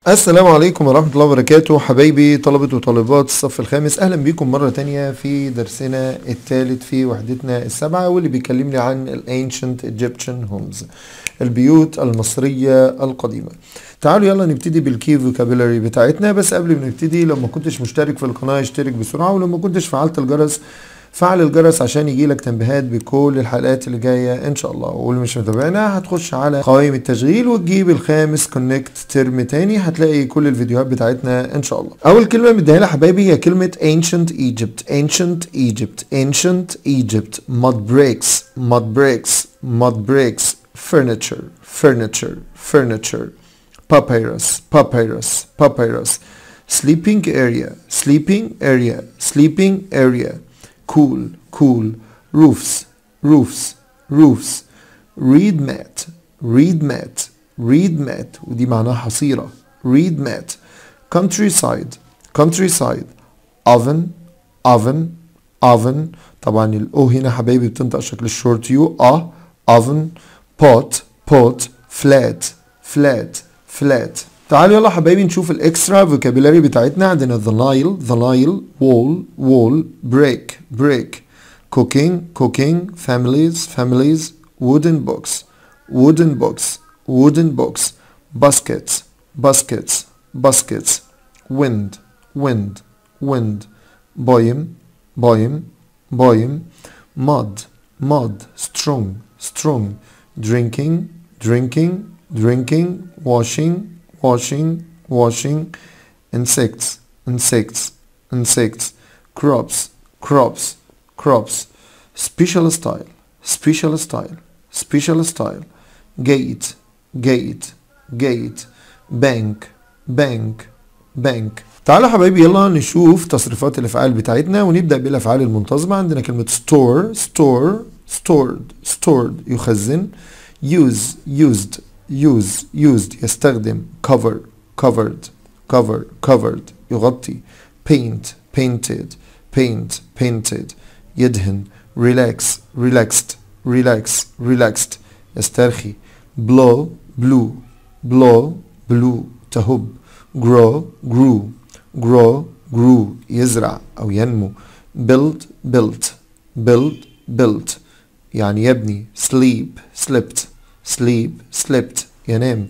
السلام عليكم ورحمة الله وبركاته حبايبي طلبة وطالبات الصف الخامس أهلا بيكم مرة تانية في درسنا الثالث في وحدتنا السابعة واللي بيكلمني عن ال Ancient Egyptian Homes البيوت المصرية القديمة تعالوا يلا نبتدي بالكي فوكابيلاري بتاعتنا بس قبل ما نبتدي لو ما كنتش مشترك في القناة اشترك بسرعة ولو ما كنتش فعلت الجرس فعل الجرس عشان يجيلك تنبيهات بكل الحلقات اللي جايه ان شاء الله واللي مش متابعنا هتخش على قوائم التشغيل وتجيب الخامس كونكت ترم تاني هتلاقي كل الفيديوهات بتاعتنا ان شاء الله اول كلمه مديها لها حبايبي هي كلمه ancient Egypt ancient Egypt ancient Egypt mud bricks mud bricks mud bricks furniture furniture furniture papyrus papyrus papyrus sleeping area sleeping area sleeping area cool cool roofs roofs roofs reed mat reed mat reed mat ودي معناها حصيرة reed mat countryside countryside oven oven oven طبعا الاو هنا حبايبي بتنطق شكل الشورت يو اه oven pot pot flat flat flat تعالوا يلا حبايبي نشوف الاكسترا فوكابيلاري بتاعتنا عندنا the Nile the Nile wall wall break break cooking cooking families families wooden box wooden box wooden box baskets baskets baskets wind wind wind poem poem poem mud mud strong strong drinking drinking drinking washing washing, washing, insects, insects, insects, crops, crops, crops, special style, special style, special style, gate, gate, gate, bank, bank, bank. تعالوا حبايبي يلا نشوف تصريفات الافعال بتاعتنا ونبدا بالافعال المنتظمه عندنا كلمه store store stored stored يخزن use used use used يستخدم cover covered cover covered يغطي paint painted paint painted يدهن relax relaxed relax relaxed يسترخي blow blew blow blew تهب grow grew grow grew يزرع أو ينمو build built build built يعني يبني sleep slept sleep slept ينام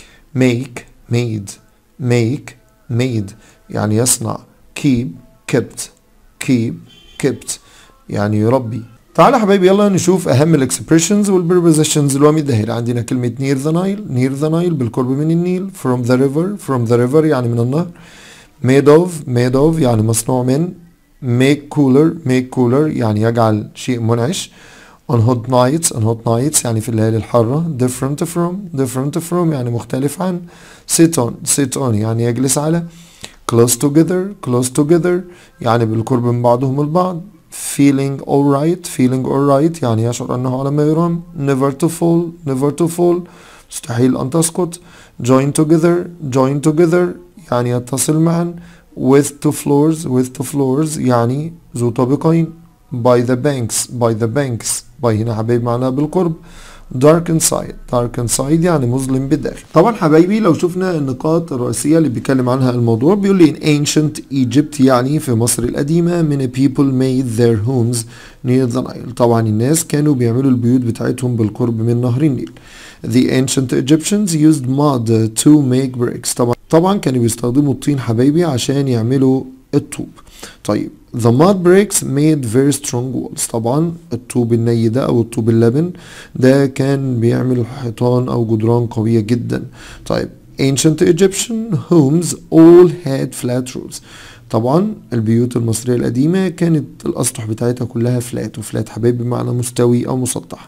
make made make made يعني يصنع keep kept keep kept يعني يربي تعالى حبايبي يلا نشوف اهم الاكسبريشنز والبريبوزيشنز اللي هو مديها عندنا كلمة near the Nile near the Nile بالقرب من النيل from the river from the river يعني من النهر made of made of يعني مصنوع من make cooler make cooler يعني يجعل شيء منعش on hot nights on hot nights يعني في الليالي الحارة different from different from يعني مختلف عن sit on sit on يعني يجلس على close together close together يعني بالقرب من بعضهم البعض feeling alright feeling alright يعني يشعر أنه على ما يرام never to fall never to fall مستحيل أن تسقط join together join together يعني يتصل معا with two floors with two floors يعني ذو طابقين by the banks by the banks by هنا حبايب معناها بالقرب dark inside dark inside يعني مظلم بالداخل طبعا حبايبي لو شفنا النقاط الرئيسية اللي بيتكلم عنها الموضوع بيقول لي in ancient Egypt يعني في مصر القديمة many people made their homes near the Nile طبعا الناس كانوا بيعملوا البيوت بتاعتهم بالقرب من نهر النيل The ancient Egyptians used mud to make bricks طبعا طبعا كانوا بيستخدموا الطين حبايبي عشان يعملوا الطوب طيب The mud bricks made very strong walls طبعا الطوب الني ده او الطوب اللبن ده كان بيعمل حيطان او جدران قوية جدا طيب ancient Egyptian homes all had flat roofs طبعا البيوت المصرية القديمة كانت الأسطح بتاعتها كلها فلات وفلات حبايبي بمعنى مستوي أو مسطح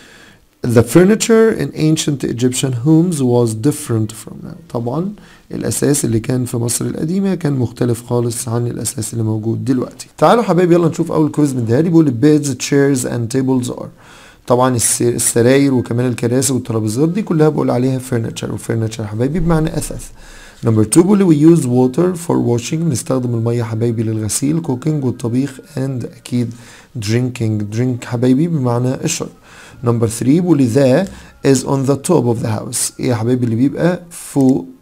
The furniture in ancient Egyptian homes was different from now. طبعا الأساس اللي كان في مصر القديمة كان مختلف خالص عن الأساس اللي موجود دلوقتي. تعالوا حبايبي يلا نشوف أول كويز من ده بيقول beds, chairs and tables are. طبعا السراير وكمان الكراسي والترابيزات دي كلها بقول عليها furniture وfurniture حبايبي بمعنى أثاث. نمبر 2 بيقول we use water for washing نستخدم المية حبايبي للغسيل cooking والطبيخ and أكيد drinking drink حبايبي بمعنى الشرب. نمبر 3 بيقول ذا is on the top of the house ايه يا حبايبي اللي بيبقى فوق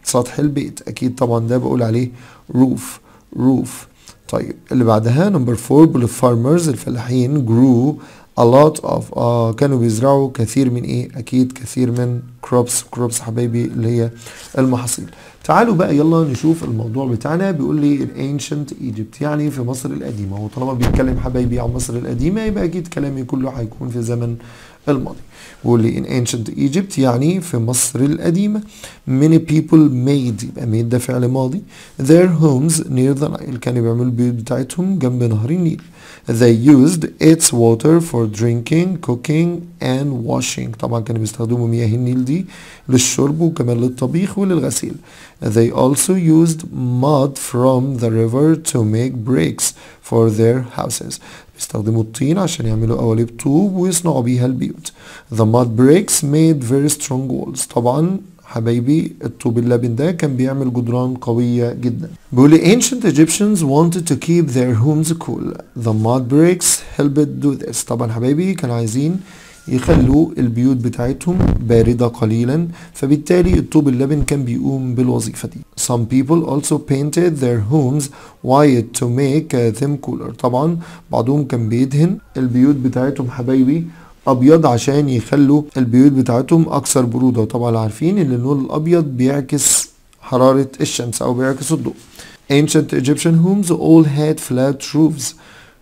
سطح البيت اكيد طبعا ده بقول عليه roof roof طيب اللي بعدها نمبر 4 farmers الفلاحين grew a lot of آه كانوا بيزرعوا كثير من ايه اكيد كثير من crops crops حبايبي اللي هي المحاصيل تعالوا بقى يلا نشوف الموضوع بتاعنا بيقول لي ancient Egypt يعني في مصر القديمة وطالما بيتكلم حبايبي عن مصر القديمة يبقى اكيد كلامي كله هيكون في زمن الماضي بيقول لي in ancient Egypt يعني في مصر القديمة many people made يبقى made ده فعل ماضي their homes near the Nile كانوا بيعملوا البيوت بتاعتهم جنب نهر النيل they used its water for drinking cooking and washing طبعا كانوا بيستخدموا مياه النيل دي للشرب وكمان للطبيخ وللغسيل they also used mud from the river to make bricks for their houses بيستخدموا الطين عشان يعملوا قوالب طوب ويصنعوا بيها البيوت the mud bricks made very strong walls طبعا حبايبي الطوب اللبن ده كان بيعمل جدران قوية جدا بيقول ancient Egyptians wanted to keep their homes cool the mud bricks helped do this طبعا حبايبي كانوا عايزين يخلوا البيوت بتاعتهم باردة قليلا فبالتالي الطوب اللبن كان بيقوم بالوظيفة دي some people also painted their homes white to make them cooler طبعا بعضهم كان بيدهن البيوت بتاعتهم حبايبي ابيض عشان يخلوا البيوت بتاعتهم اكثر برودة وطبعا عارفين ان اللون الابيض بيعكس حرارة الشمس او بيعكس الضوء ancient Egyptian homes all had flat roofs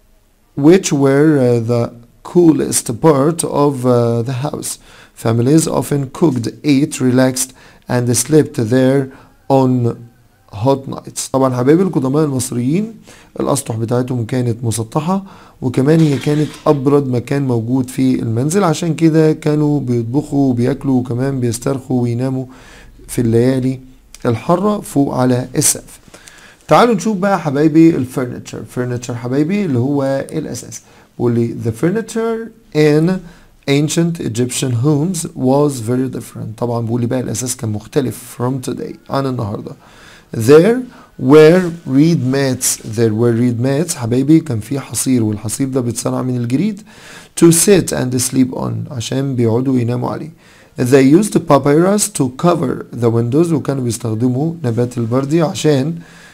which were uh, the coolest part of uh, the house. Families often cooked, ate, relaxed and slept there on hot nights. طبعا حبايبي القدماء المصريين الأسطح بتاعتهم كانت مسطحة وكمان هي كانت أبرد مكان موجود في المنزل عشان كده كانوا بيطبخوا وبياكلوا وكمان بيسترخوا ويناموا في الليالي الحارة فوق على السقف. تعالوا نشوف بقى حبايبي الفرنتشر فرنتشر حبايبي اللي هو الأساس بيقول لي the furniture in ancient Egyptian homes was very different طبعا بيقول لي بقى الأساس كان مختلف from today عن النهاردة there were reed mats there were reed mats حبايبي كان في حصير والحصير ده بيتصنع من الجريد to sit and sleep on عشان بيقعدوا يناموا عليه they used papyrus to cover the windows وكانوا بيستخدموا نبات البردي عشان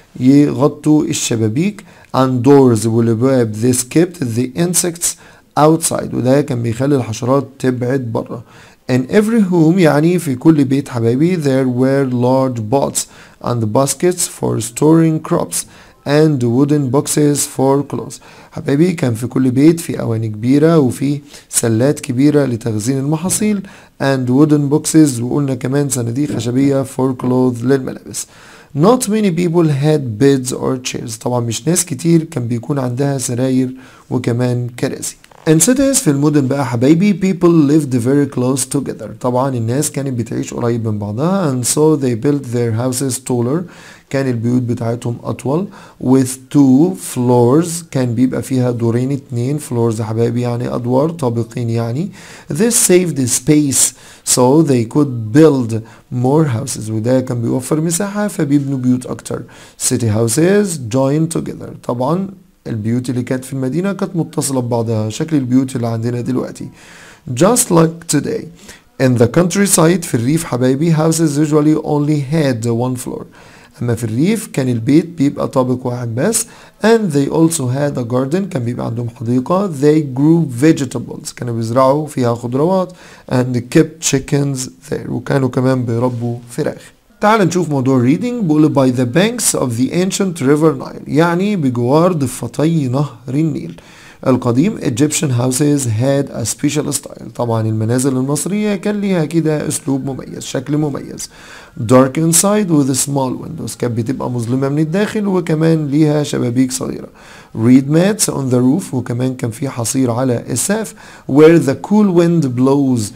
يغطوا الشبابيك and doors والابواب this kept the insects outside وده كان بيخلي الحشرات تبعد بره in every home يعني في كل بيت حبايبي there were large pots and baskets for storing crops and wooden boxes for clothes حبايبي كان في كل بيت في أواني كبيرة وفي سلات كبيرة لتخزين المحاصيل and wooden boxes وقلنا كمان صناديق خشبية for clothes للملابس Not many people had beds or chairs طبعا مش ناس كتير كان بيكون عندها سراير وكمان كراسي In cities في المدن بقى حبايبي people lived very close together طبعا الناس كانت بتعيش قريب من بعضها and so they built their houses taller كان البيوت بتاعتهم أطول with two floors كان بيبقى فيها دورين اتنين floors يا حبايبي يعني أدوار طابقين يعني this saved space so they could build more houses وده كان بيوفر مساحة فبيبنوا بيوت أكتر city houses joined together طبعا البيوت اللي كانت في المدينة كانت متصلة ببعضها شكل البيوت اللي عندنا دلوقتي just like today in the countryside في الريف حبايبي houses usually only had one floor أما في الريف كان البيت بيبقى طابق واحد بس and they also had a garden كان بيبقى عندهم حديقة they grew vegetables كانوا بيزرعوا فيها خضروات and kept chickens there وكانوا كمان بيربوا فراخ تعال نشوف موضوع reading بيقول by the banks of the ancient river Nile يعني بجوار ضفتي نهر النيل القديم Egyptian houses had a special style طبعا المنازل المصرية كان ليها كده اسلوب مميز شكل مميز dark inside with small windows كانت بتبقى مظلمة من الداخل وكمان ليها شبابيك صغيرة reed mats on the roof وكمان كان في حصير على السقف where the cool wind blows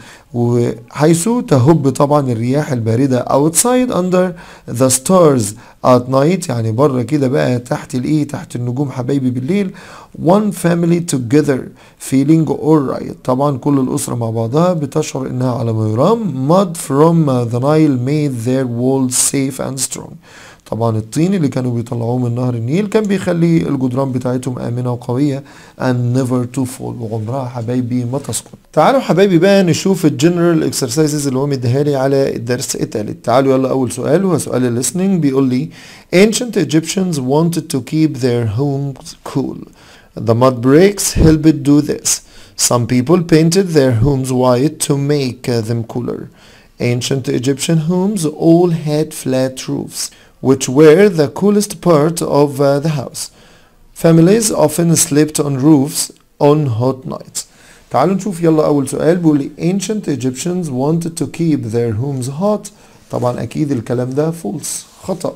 وحيث تهب طبعا الرياح الباردة outside under the stars at night يعني بره كده بقى تحت الايه تحت النجوم حبايبي بالليل one family together feeling alright طبعا كل الأسرة مع بعضها بتشعر انها على ما يرام mud from the Nile made their walls safe and strong طبعا الطين اللي كانوا بيطلعوه من نهر النيل كان بيخلي الجدران بتاعتهم آمنة وقوية and never to fall وعمرها حبايبي ما تسقط تعالوا حبايبي بقى نشوف الجنرال اكسرسايزز اللي هو مديها لي على الدرس التالت تعالوا يلا أول سؤال هو سؤال الليسننج بيقول لي ancient Egyptians wanted to keep their homes cool the mud bricks helped do this some people painted their homes white to make uh, them cooler ancient Egyptian homes all had flat roofs which were the coolest part of uh, the house. Families often slept on roofs on hot nights. تعالوا نشوف يلا أول سؤال بيقول لي ancient Egyptians wanted to keep their homes hot طبعا أكيد الكلام ده false خطأ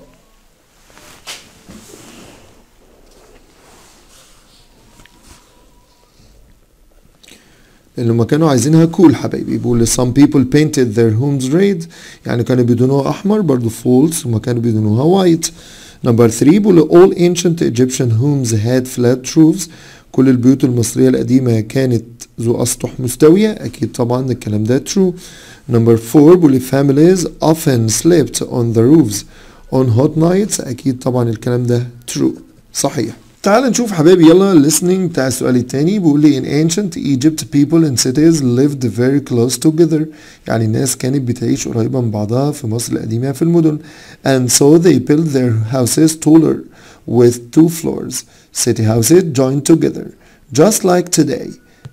لأن هما كانوا عايزينها كول حبايبي بيقول some people painted their homes red يعني كانوا بيدهنوها أحمر برضو false هما كانوا بيدهنوها white number 3 بيقول all ancient Egyptian homes had flat roofs كل البيوت المصرية القديمة كانت ذو أسطح مستوية أكيد طبعا الكلام ده true number 4 بيقول families often slept on the roofs on hot nights أكيد طبعا الكلام ده true صحيح تعال نشوف حبايبي يلا listening بتاع السؤال التاني بيقول لي in ancient Egypt people in cities lived very close together يعني الناس كانت بتعيش قريبة من بعضها في مصر القديمة في المدن and so they built their houses taller with two floors city houses joined together just like today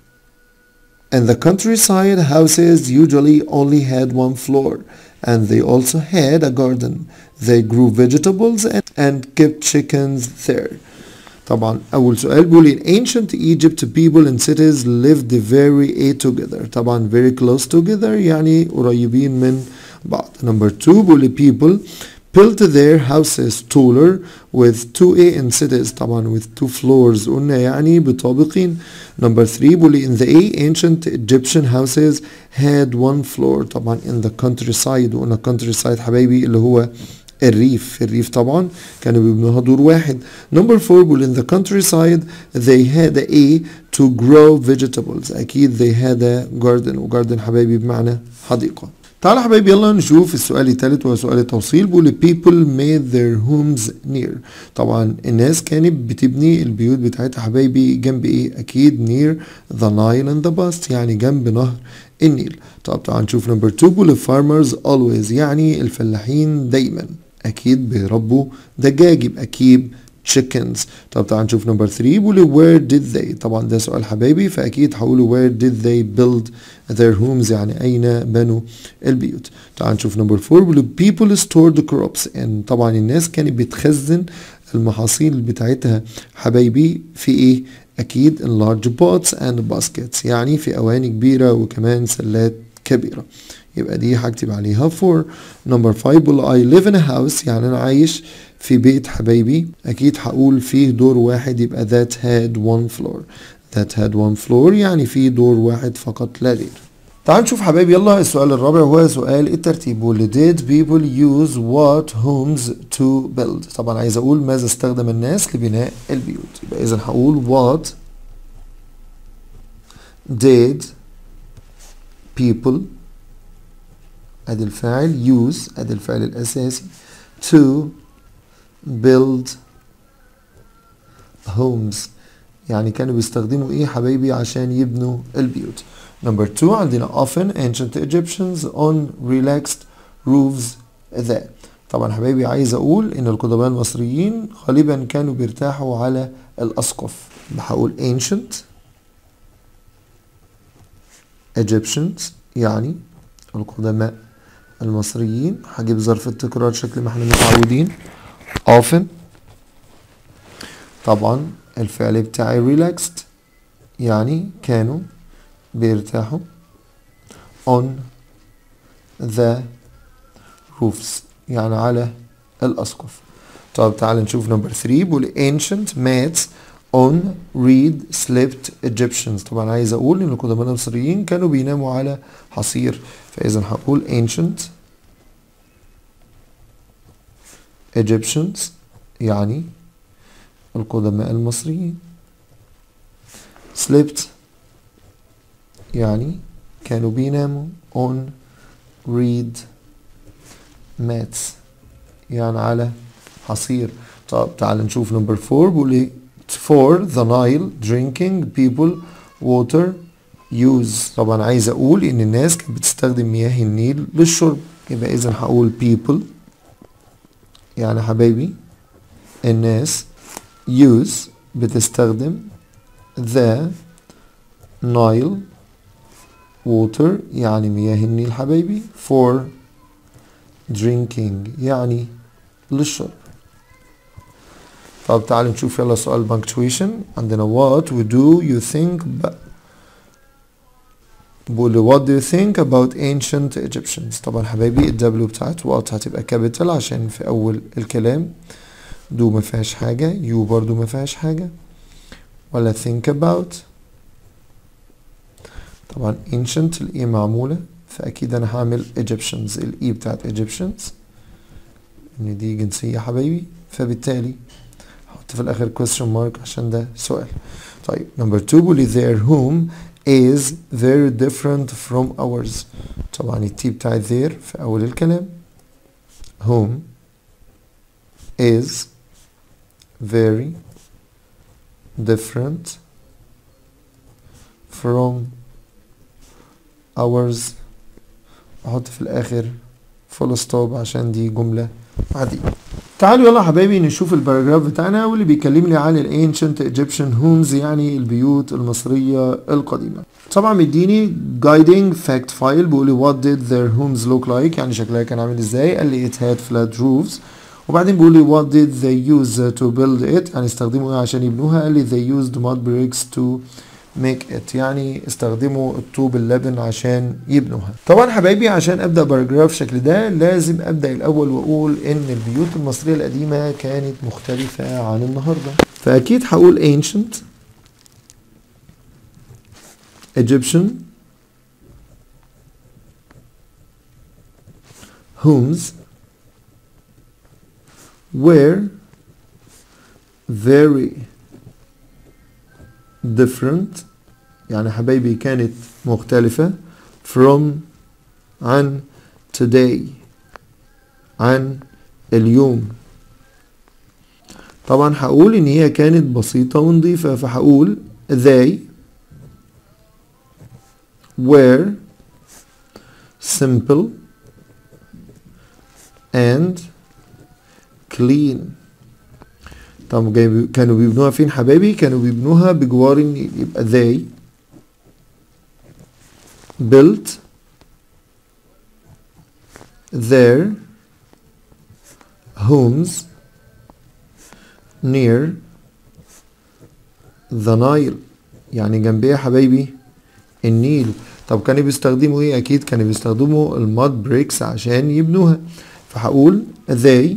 in the countryside houses usually only had one floor and they also had a garden they grew vegetables and, and kept chickens there طبعا أول سؤال بيقول in ancient Egypt people in cities lived very together طبعا very close together يعني قريبين من بعض number two بيقول people built their houses taller with two A in cities طبعا with two floors قلنا يعني بطابقين number three بيقول in the A ancient Egyptian houses had one floor طبعا in the countryside وقلنا countryside حبايبي اللي هو الريف الريف طبعا كانوا بيبنوها دور واحد number four بيقول in the countryside they had a to grow vegetables أكيد they had a garden وجاردن حبايبي بمعنى حديقة تعالى حبايبي يلا نشوف السؤال الثالث وهو سؤال التوصيل بيقول people made their homes near طبعا الناس كانت بتبني البيوت بتاعتها حبايبي جنب ايه اكيد near the Nile and the Bast يعني جنب نهر النيل طب تعال نشوف نمبر 2 بيقول farmers always يعني الفلاحين دايما اكيد بيربوا دجاج يبقى keep chickens طب تعال نشوف نمبر 3 بيقول where did they طبعا ده سؤال حبايبي فاكيد هقوله where did they build their homes يعني اين بنوا البيوت تعال نشوف نمبر 4 بيقول people stored crops ان طبعا الناس كانت بتخزن المحاصيل بتاعتها حبايبي في ايه اكيد in large pots and baskets يعني في اواني كبيره وكمان سلات كبيره يبقى دي هكتب عليها 4 نمبر 5 بقول I live in a house يعني انا عايش في بيت حبايبي اكيد هقول فيه دور واحد يبقى that had one floor that had one floor يعني فيه دور واحد فقط لا غير تعال نشوف حبايبي يلا السؤال الرابع هو سؤال الترتيب واللي did people use what homes to build طبعا عايز اقول ماذا استخدم الناس لبناء البيوت يبقى اذا هقول what did people ادي الفاعل use ادي الفعل الاساسي to build homes يعني كانوا بيستخدموا ايه حبايبي عشان يبنوا البيوت number two عندنا often ancient Egyptians on relaxed roofs that طبعا حبايبي عايز اقول ان القدماء المصريين غالبا كانوا بيرتاحوا على الاسقف هقول ancient Egyptians يعني القدماء المصريين هجيب ظرف التكرار شكل ما احنا متعودين often طبعا الفعل بتاعي relaxed يعني كانوا بيرتاحوا on the roofs يعني على الأسقف طب تعال نشوف نمبر 3 بيقول ancient mats on reed slept Egyptians طبعا عايز أقول إن القدماء المصريين كانوا بيناموا على حصير فإذا هقول ancient Egyptians يعني القدماء المصريين slept يعني كانوا بيناموا on reed mats يعني على حصير طب تعال نشوف نمبر 4 بيقول لي for the Nile drinking people water use طبعا عايز اقول ان الناس كانت بتستخدم مياه النيل للشرب يبقى اذا هقول people يعني حبايبي الناس use بتستخدم the Nile water يعني مياه النيل حبايبي for drinking يعني للشرب طب تعالوا نشوف يلا سؤال punctuation عندنا what do you think بقول what do you think about ancient Egyptians طبعا حبايبي الدبليو بتاعت what هتبقى capital عشان في اول الكلام do ما فيهاش حاجة you برضو ما فيهاش حاجة ولا think about طبعا ancient الاي معمولة فاكيد انا هعمل Egyptians الاي بتاعت Egyptians ان دي جنسية حبايبي فبالتالي هحط في الاخر question mark عشان ده سؤال طيب number two بيقول their home is very different from ours طبعا التي بتاع their في اول الكلام home is very different from ours احط في الاخر فول ستوب عشان دي جملة عادية تعالوا يلا حبايبي نشوف الباراجراف بتاعنا واللي بيكلمني عن الانشنت ايجيبشن هومز يعني البيوت المصرية القديمة طبعا مديني guiding fact file بيقول لي what did their homes look like يعني شكلها كان عامل ازاي قال لي it had flat roofs وبعدين بيقول لي what did they use to build it يعني استخدموا ايه عشان يبنوها قال لي they used mud bricks to make it يعني استخدموا الطوب اللبن عشان يبنوها طبعا حبايبي عشان ابدا باراجراف شكل ده لازم ابدا الاول واقول ان البيوت المصريه القديمه كانت مختلفه عن النهارده فاكيد هقول ancient Egyptian homes were very different يعني حبايبي كانت مختلفة from عن today عن اليوم طبعا هقول ان هي كانت بسيطة ونظيفة فهقول they were simple and clean طب كانوا بيبنوها فين حبايبي كانوا بيبنوها بجوار النيل يبقى they built their homes near the Nile يعني جنبيه حبايبي النيل طب كانوا بيستخدموا ايه اكيد كانوا بيستخدموا الماد بريكس عشان يبنوها فهقول they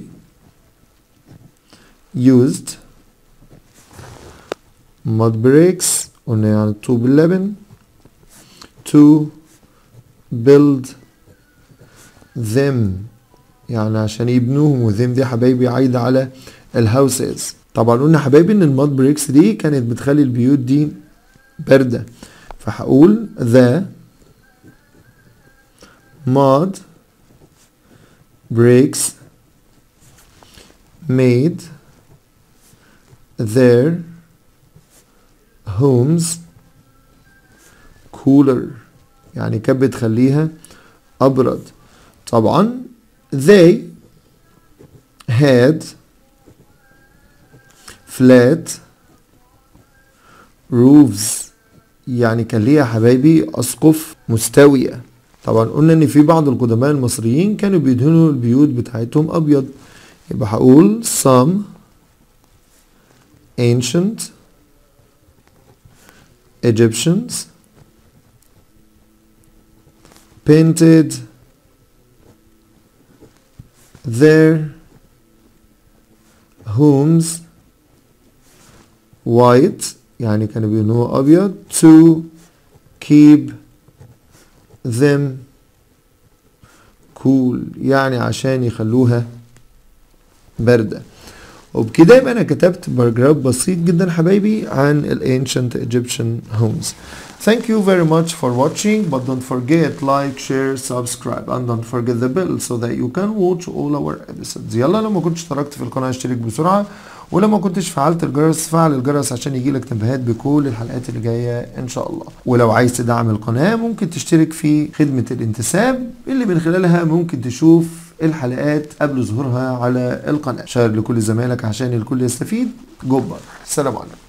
used mud bricks قلنا يعني طوب اللبن to build them يعني عشان يبنوهم وذم دي حبايبي عايدة على الهاوسز طبعا قلنا حبايبي ان الماد بريكس دي كانت بتخلي البيوت دي باردة فهقول the mud bricks made their homes cooler يعني كانت بتخليها أبرد طبعا they had flat roofs يعني كان ليها حبايبي أسقف مستوية طبعا قلنا ان في بعض القدماء المصريين كانوا بيدهنوا البيوت بتاعتهم ابيض يبقى هقول some ancient Egyptians painted their homes white يعني كانوا بيبنوها أبيض to keep them cool يعني عشان يخلوها باردة وبكده يبقى انا كتبت باراجراف بسيط جدا حبايبي عن ال ancient Egyptian homes Thank you very much for watching but don't forget like share subscribe and don't forget the bell so that you can watch all our episodes يلا لو ما كنتش اشتركت في القناة اشترك بسرعة ولو ما كنتش فعلت الجرس فعل الجرس عشان يجيلك تنبيهات بكل الحلقات اللي جاية ان شاء الله ولو عايز تدعم القناة ممكن تشترك في خدمة الانتساب اللي من خلالها ممكن تشوف الحلقات قبل ظهورها على القناة شير لكل زمايلك عشان الكل يستفيد جبر السلام عليكم